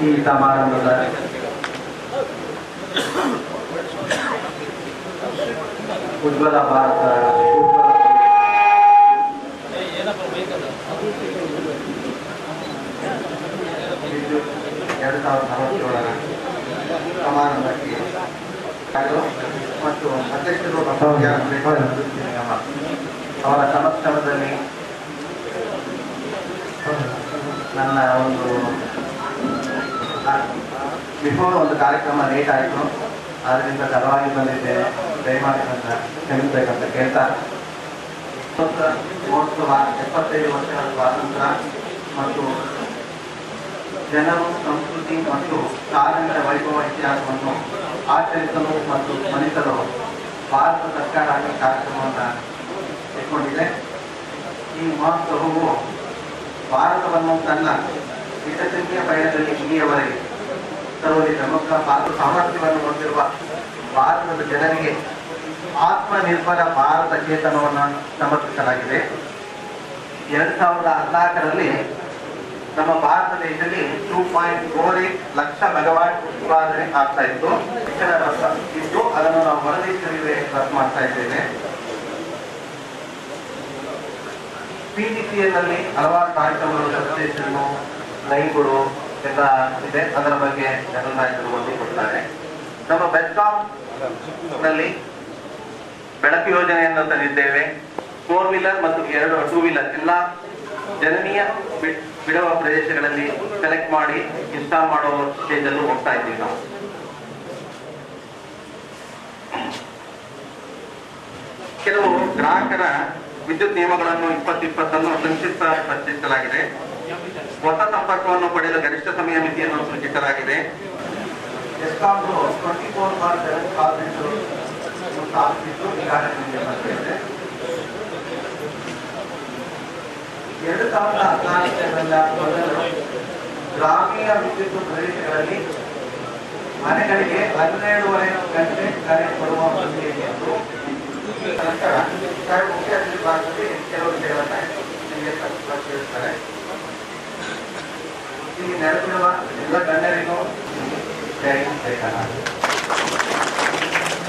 ಈ ಸಮಾರಂಭದ ಉಜ್ವಲ ಭಾರತ ಉಜ್ವಲ ವಿದ್ಯುತ್ ಎರಡು ಸಾವಿರದ ನಲವತ್ತೇಳರ ಸಮಾರಂಭಕ್ಕೆ ಹಾಗೂ ಮತ್ತು ಅಧ್ಯಕ್ಷರು ಬಸವಯ್ಯ ಅಂಬೇಡ್ಕರ್ ಅಭಿವೃದ್ಧಿ ನಿಗಮ ಅವರ ಸಮಕ್ಷಮದಲ್ಲಿ ನನ್ನ ಒಂದು ಬಿಫೋರ್ ಒಂದು ಕಾರ್ಯಕ್ರಮ ಲೇಟ್ ಆಯಿತು ಆದ್ದರಿಂದ ತಡವಾಗಿ ಬಂದಿದ್ದೇನೆ ದಯಮಾಡಿ ನನ್ನ ಕ್ಷಮಿಸಬೇಕಂತ ಕೇಳ್ತಾ ಸ್ವತಂತ್ರ ಮಹೋತ್ಸವ ಎಪ್ಪತ್ತೈದು ವರ್ಷಗಳ ಸ್ವಾತಂತ್ರ್ಯ ಮತ್ತು ಜನರು ಸಂಸ್ಕೃತಿ ಮತ್ತು ಕಾಲಂಗಳ ವೈಭವ ಇತಿಹಾಸವನ್ನು ಆಚರಿಸಲು ಮತ್ತು ಸ್ಮರಿಸಲು ಭಾರತ ಸರ್ಕಾರ ಈ ಕಾರ್ಯಕ್ರಮವನ್ನು ಇಟ್ಕೊಂಡಿದೆ ಈ ಮಹೋತ್ಸವವು ಭಾರತವನ್ನು ತನ್ನ ವಿಕಸನೀಯ ಪಯಣದಲ್ಲಿ ಇಲ್ಲಿಯವರೆಗೆ ತರುವಲ್ಲಿ ಪ್ರಮುಖ ಪಾತ್ರ ಸಾಮರ್ಥ್ಯವನ್ನು ಹೊಂದಿರುವ ಭಾರತದ ಜನರಿಗೆ ಆತ್ಮನಿರ್ಭರ ಭಾರತ ಚೇತನವನ್ನು ಸಮರ್ಪಿಸಲಾಗಿದೆ ಎರಡ್ ಸಾವಿರದ ಹದಿನಾಲ್ಕರಲ್ಲಿ ನಮ್ಮ ಭಾರತ ದೇಶದಲ್ಲಿ two point four eight lakh megawatt ಉತ್ಪಾದನೆ ಆಗ್ತಾ ಇತ್ತು ಶಿಕ್ಷಣ ರಸ ಇದ್ದು ಅದನ್ನು ನಾವು ಹೊರದೇಶಗಳಿಗೆ ರಫ್ತು ಮಾಡ್ತಾ ಇದ್ದೇವೆ PGCL ನಲ್ಲಿ ಹಲವಾರು ಕಾರ್ಯಕ್ರಮಗಳು ಸಬ್ಸ್ಟೇಷನ್ನು ಲೈನ್ಗಳು ಎಲ್ಲ ಇದೆ ಅದರ ಬಗ್ಗೆ ಜನರಲ್ ನಾಯಕರು ಒತ್ತು ಕೊಡ್ತಾರೆ ನಮ್ಮ ಬೆಸ್ಕಾಂ ನಲ್ಲಿ ಬೆಳಕು ಯೋಜನೆಯನ್ನು ತಂದಿದ್ದೇವೆ ಫೋರ್ ವೀಲರ್ ಮತ್ತು ಎರಡು ಟೂ ವೀಲರ್ ಎಲ್ಲ ಜನನೀಯ ಬಿ- ಬಿಡುವ ಪ್ರದೇಶಗಳಲ್ಲಿ ಸೆಲೆಕ್ಟ್ ಮಾಡಿ ಇನ್ಸ್ಟಾಲ್ ಮಾಡೋ ಸ್ಟೇಜ್ ಅಲ್ಲೂ ಹೋಗ್ತಾ ಇದ್ದೀವಿ ನಾವು ಕೆಲವು ಗ್ರಾಹಕರ ವಿದ್ಯುತ್ ನಿಯಮಗಳನ್ನು ಇಪ್ಪತ್ತು ಇಪ್ಪತ್ತನ್ನು ಸಂಕ್ಷಿಪ್ತ ಪರಿಚಯಿಸಲಾಗಿದೆ ಹೊಸ ಸಂಪರ್ಕವನ್ನು ಪಡೆಯಲು ಗರಿಷ್ಠ ಸಮಯ ಮಿತಿಯನ್ನು ಸೂಚಿಸಲಾಗಿದೆ ಎಸ್ಕಾಂದು twenty four by seven call centre ಸ್ಥಾಪಿಸಿದ್ದು ಈಗಾಗಲೇ ನಿಮಗೆ ಬಂದಿದೆ ಎರಡು ಸಾವಿರದ ಹದಿನಾಲ್ಕರಿಂದ ಮೊದಲು ಗ್ರಾಮೀಣ ವಿದ್ಯುತ್ ಪ್ರದೇಶಗಳಲ್ಲಿ ಮನೆಗಳಿಗೆ ಹನ್ನೆರಡೂವರೆ ಗಂಟೆ ಕರೆಂಟ್ ಕೊಡುವ ಪ್ರಕ್ರಿಯೆಯಿತ್ತು ನಂತರ ಸಾಹೇಬ್ ಮುಖ್ಯ ಅತಿಥಿ ಭಾಗದಲ್ಲಿ ಕೆಲವು ವಿಷಯಗಳನ್ನ ನಿಮಗೆ ಪರಿಚಯಿಸ್ತಾರೆ ಇಲ್ಲಿ ನೆರೆದಿರುವ ಎಲ್ಲ ಗಣ್ಯರಿಗೂ ಜೈ ಬೇಕಾದ